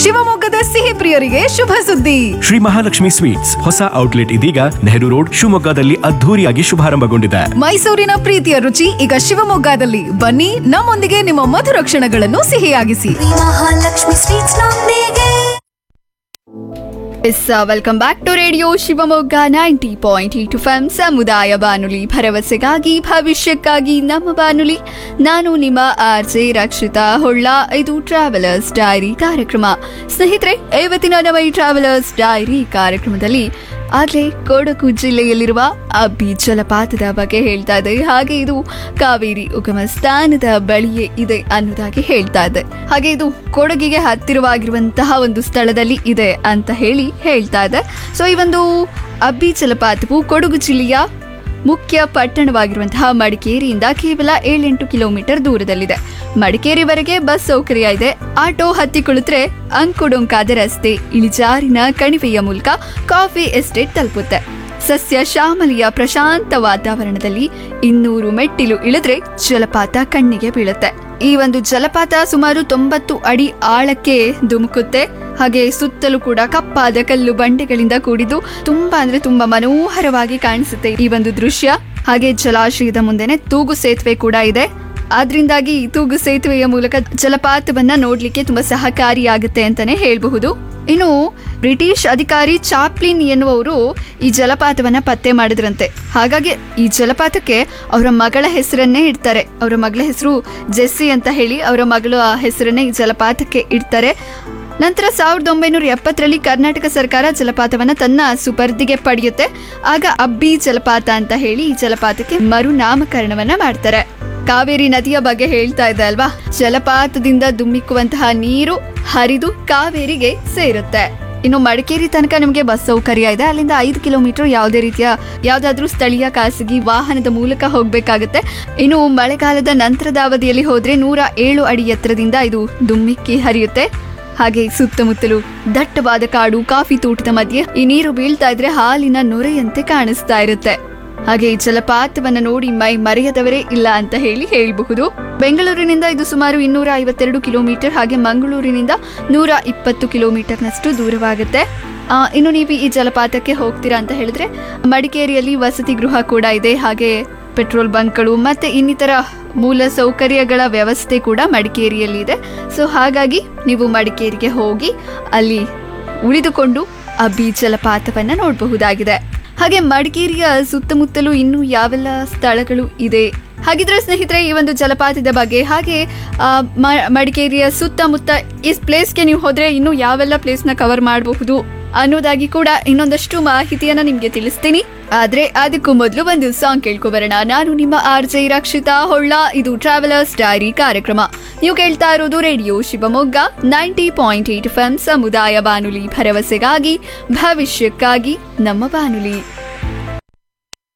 ಶಿವಮೊಗ್ಗದ ಸಿಹಿ ಪ್ರಿಯರಿಗೆ ಶುಭ ಸುದ್ದಿ ಶ್ರೀ ಮಹಾಲಕ್ಷ್ಮಿ ಸ್ವೀಟ್ಸ್ ಹೊಸ ಔಟ್ಲೆಟ್ ಇದೀಗ ನೆಹರು ರೋಡ್ ಶಿವಮೊಗ್ಗದಲ್ಲಿ ಅದ್ಧೂರಿಯಾಗಿ ಶುಭಾರಂಭಗೊಂಡಿದೆ ಮೈಸೂರಿನ ಪ್ರೀತಿಯ ರುಚಿ ಈಗ ಶಿವಮೊಗ್ಗದಲ್ಲಿ ಬನ್ನಿ ನಮ್ಮೊಂದಿಗೆ ನಿಮ್ಮ ಮಧುರ ಕ್ಷಣಗಳನ್ನು ಸಿಹಿಯಾಗಿಸಿ ಮಹಾಲಕ್ಷ್ಮಿ ಸ್ವೀಟ್ಸ್ ನೊಂದಿಗೆ yes welcome back to radio Shivamogga ninety point eight M ಸಮುದಾಯ ಬಾನುಲಿ ಭರವಸೆಗಾಗಿ ಭವಿಷ್ಯಕ್ಕಾಗಿ ನಮ್ಮ ಬಾನುಲಿ ನಾನು ನಿಮ್ಮ ಆರ್ ಜೆ ರಕ್ಷಿತಾ ಹೊಳ್ಳ ಇದು ಟ್ರಾವೆಲರ್ಸ್ ಡೈರಿ ಕಾರ್ಯಕ್ರಮ ಸ್ನೇಹಿತರೆ ಇವತ್ತಿನ ನಮ್ಮ ಈ ಟ್ರಾವೆಲರ್ಸ್ ಡೈರಿ ಕಾರ್ಯಕ್ರಮದಲ್ಲಿ ಆಗ್ಲೇ ಕೊಡಗು ಜಿಲ್ಲೆಯಲ್ಲಿರುವ ಅಬ್ಬಿ ಜಲಪಾತದ ಬಗ್ಗೆ ಹೇಳ್ತಾ ಇದೆ ಹಾಗೆ ಇದು ಕಾವೇರಿ ಉಗಮ ಸ್ಥಾನದ ಬಳಿಯೇ ಇದೆ ಅನ್ನೋದಾಗಿ ಹೇಳ್ತಾ ಇದೆ ಹಾಗೆ ಇದು ಕೊಡಗಿಗೆ ಹತ್ತಿರವಾಗಿರುವಂತಹ ಒಂದು ಸ್ಥಳದಲ್ಲಿ ಇದೆ ಅಂತ ಹೇಳಿ ಹೇಳ್ತಾ ಇದೆ ಸೊ ಈ ಒಂದು ಅಬ್ಬಿ ಜಲಪಾತವು ಕೊಡಗು ಜಿಲ್ಲೆಯ ಮುಖ್ಯ ಪಟ್ಟಣವಾಗಿರುವಂತಹ ಮಡಿಕೇರಿಯಿಂದ ಕೇವಲ ಏಳೆಂಟು ಕಿಲೋಮೀಟರ್ ದೂರದಲ್ಲಿದೆ ಮಡಿಕೇರಿವರೆಗೆ ಬಸ್ ಸೌಕರ್ಯ ಇದೆ ಆಟೋ ಹತ್ತಿ ಕುಳಿತರೆ ಅಂಕುಡೊಂಕಾದ ರಸ್ತೆ ಇಳಿಜಾರಿನ ಕಣಿವೆಯ ಮೂಲಕ ಕಾಫಿ ಎಸ್ಟೇಟ್ ತಲುಪುತ್ತೆ ಸಸ್ಯ ಶ್ಯಾಮಲಿಯ ಪ್ರಶಾಂತ ವಾತಾವರಣದಲ್ಲಿ ಇನ್ನೂರು ಮೆಟ್ಟಿಲು ಇಳಿದ್ರೆ ಜಲಪಾತ ಕಣ್ಣಿಗೆ ಬೀಳುತ್ತೆ ಈ ಒಂದು ಜಲಪಾತ ಸುಮಾರು ತೊಂಬತ್ತು ಅಡಿ ಆಳಕ್ಕೆ ಧುಮುಕುತ್ತೆ ಹಾಗೆ ಸುತ್ತಲೂ ಕೂಡ ಕಪ್ಪಾದ ಕಲ್ಲು ಬಂಡೆಗಳಿಂದ ಕೂಡಿದ್ದು ತುಂಬಾ ಅಂದ್ರೆ ತುಂಬಾ ಮನೋಹರವಾಗಿ ಕಾಣಿಸುತ್ತೆ ಈ ಒಂದು ದೃಶ್ಯ ಹಾಗೆ ಜಲಾಶಯದ ಮುಂದೆನೆ ತೂಗು ಸೇತುವೆ ಕೂಡ ಇದೆ ಆದ್ರಿಂದಾಗಿ ಈ ತೂಗು ಸೇತುವೆಯ ಮೂಲಕ ಜಲಪಾತವನ್ನ ನೋಡ್ಲಿಕ್ಕೆ ತುಂಬಾ ಸಹಕಾರಿಯಾಗುತ್ತೆ ಅಂತಾನೆ ಹೇಳಬಹುದು ಇನ್ನು ಬ್ರಿಟಿಷ್ ಅಧಿಕಾರಿ ಚಾಪ್ಲಿನ್ ಎನ್ನುವವರು ಈ ಜಲಪಾತವನ್ನ ಪತ್ತೆ ಮಾಡಿದ್ರಂತೆ ಹಾಗಾಗಿ ಈ ಜಲಪಾತಕ್ಕೆ ಅವರ ಮಗಳ ಹೆಸರನ್ನೇ ಇಡ್ತಾರೆ ಅವರ ಮಗಳ ಹೆಸರು ಜೆಸ್ಸಿ ಅಂತ ಹೇಳಿ ಅವರ ಮಗಳ ಹೆಸರನ್ನೇ ಈ ಜಲಪಾತಕ್ಕೆ ಇಡ್ತಾರೆ ನಂತರ ಸಾವಿರದ ಒಂಬೈನೂರ ಎಪ್ಪತ್ತರಲ್ಲಿ ಕರ್ನಾಟಕ ಸರ್ಕಾರ ಜಲಪಾತವನ್ನ ತನ್ನ ಸುಪರ್ದಿಗೆ ಪಡೆಯುತ್ತೆ ಆಗ ಅಬ್ಬಿ ಜಲಪಾತ ಅಂತ ಹೇಳಿ ಈ ಜಲಪಾತಕ್ಕೆ ಮರುನಾಮಕರಣವನ್ನ ಮಾಡ್ತಾರೆ ಕಾವೇರಿ ನದಿಯ ಬಗ್ಗೆ ಹೇಳ್ತಾ ಇದ್ದೆ ಅಲ್ವಾ ಜಲಪಾತದಿಂದ ದುಮ್ಮಿಕ್ಕುವಂತಹ ನೀರು ಹರಿದು ಕಾವೇರಿಗೆ ಸೇರುತ್ತೆ ಇನ್ನು ಮಡಿಕೇರಿ ತನಕ ನಿಮಗೆ ಬಸ್ ಸೌಕರ್ಯ ಇದೆ ಅಲ್ಲಿಂದ ಐದು ಕಿಲೋಮೀಟರ್ ಯಾವುದೇ ರೀತಿಯ ಯಾವ್ದಾದ್ರೂ ಸ್ಥಳೀಯ ಖಾಸಗಿ ವಾಹನದ ಮೂಲಕ ಹೋಗ್ಬೇಕಾಗತ್ತೆ ಇನ್ನು ಮಳೆಗಾಲದ ನಂತರದ ಅವಧಿಯಲ್ಲಿ ಹೋದ್ರೆ ನೂರ ಏಳು ಅಡಿ ಎತ್ತರದಿಂದ ಇದು ದುಮ್ಮಿಕ್ಕಿ ಹರಿಯುತ್ತೆ ಹಾಗೆ ಸುತ್ತಮುತ್ತಲು ದಟ್ಟವಾದ ಕಾಡು ಕಾಫಿ ತೋಟದ ಮಧ್ಯೆ ಈ ನೀರು ಬೀಳ್ತಾ ಇದ್ರೆ ಹಾಲಿನ ನೊರೆಯಂತೆ ಕಾಣಿಸ್ತಾ ಇರುತ್ತೆ ಹಾಗೆ ಈ ಜಲಪಾತವನ್ನ ನೋಡಿ ಮೈ ಮರೆಯದವರೇ ಇಲ್ಲ ಅಂತ ಹೇಳಿ ಹೇಳಬಹುದು ಬೆಂಗಳೂರಿನಿಂದ ಇದು ಸುಮಾರು ಇನ್ನೂರ ಐವತ್ತೆರಡು ಕಿಲೋಮೀಟರ್ ಹಾಗೆ ಮಂಗಳೂರಿನಿಂದ ನೂರ ಇಪ್ಪತ್ತು ಕಿಲೋಮೀಟರ್ನಷ್ಟು ದೂರವಾಗುತ್ತೆ ಆ, ಇನ್ನು ನೀವು ಈ ಜಲಪಾತಕ್ಕೆ ಹೋಗ್ತೀರಾ ಅಂತ ಹೇಳಿದ್ರೆ ಮಡಿಕೇರಿಯಲ್ಲಿ ವಸತಿ ಗೃಹ ಕೂಡ ಇದೆ ಹಾಗೆ ಪೆಟ್ರೋಲ್ ಬಂಕ್ಗಳು ಮತ್ತೆ ಇನ್ನಿತರ ಮೂಲ ಸೌಕರ್ಯಗಳ ವ್ಯವಸ್ಥೆ ಕೂಡ ಮಡಿಕೇರಿಯಲ್ಲಿ ಇದೆ ಸೊ ಹಾಗಾಗಿ ನೀವು ಮಡಿಕೇರಿಗೆ ಹೋಗಿ ಅಲ್ಲಿ ಉಳಿದುಕೊಂಡು ಅಬ್ಬಿ ಜಲಪಾತವನ್ನ ನೋಡಬಹುದಾಗಿದೆ ಹಾಗೆ ಮಡಿಕೇರಿಯ ಸುತ್ತಮುತ್ತಲೂ ಇನ್ನೂ ಯಾವೆಲ್ಲ ಸ್ಥಳಗಳು ಇದೆ ಹಾಗಿದ್ರೆ ಸ್ನೇಹಿತರೆ ಈ ಒಂದು ಜಲಪಾತದ ಬಗ್ಗೆ ಹಾಗೆ ಆ, ಮ- ಮಡಿಕೇರಿಯ ಸುತ್ತಮುತ್ತ ಈ ಪ್ಲೇಸ್ಗೆ ನೀವು ಹೋದ್ರೆ ಇನ್ನು ಯಾವೆಲ್ಲ ಪ್ಲೇಸ್ನ ಕವರ್ ಮಾಡಬಹುದು ಅನ್ನೋದಾಗಿ ಕೂಡ ಇನ್ನೊಂದಷ್ಟು ಮಾಹಿತಿಯನ್ನ ನಿಮ್ಗೆ ತಿಳಿಸ್ತೀನಿ ಆದ್ರೆ ಅದಕ್ಕೂ ಮೊದಲು ಒಂದು ಸಾಂಗ್ ಕೇಳ್ಕೊಬರೋಣ ನಾನು ನಿಮ್ಮ ಆರ್ ಜೆ ರಕ್ಷಿತಾ ಹೊಳ್ಳ ಇದು ಟ್ರಾವೆಲರ್ಸ್ ಡೈರಿ ಕಾರ್ಯಕ್ರಮ ನೀವು ಕೇಳ್ತಾ ಇರೋದು radio Shivamogga ninety point eight F ಸಮುದಾಯ ಬಾನುಲಿ ಭರವಸೆಗಾಗಿ ಭವಿಷ್ಯಕ್ಕಾಗಿ ನಮ್ಮ ಬಾನುಲಿ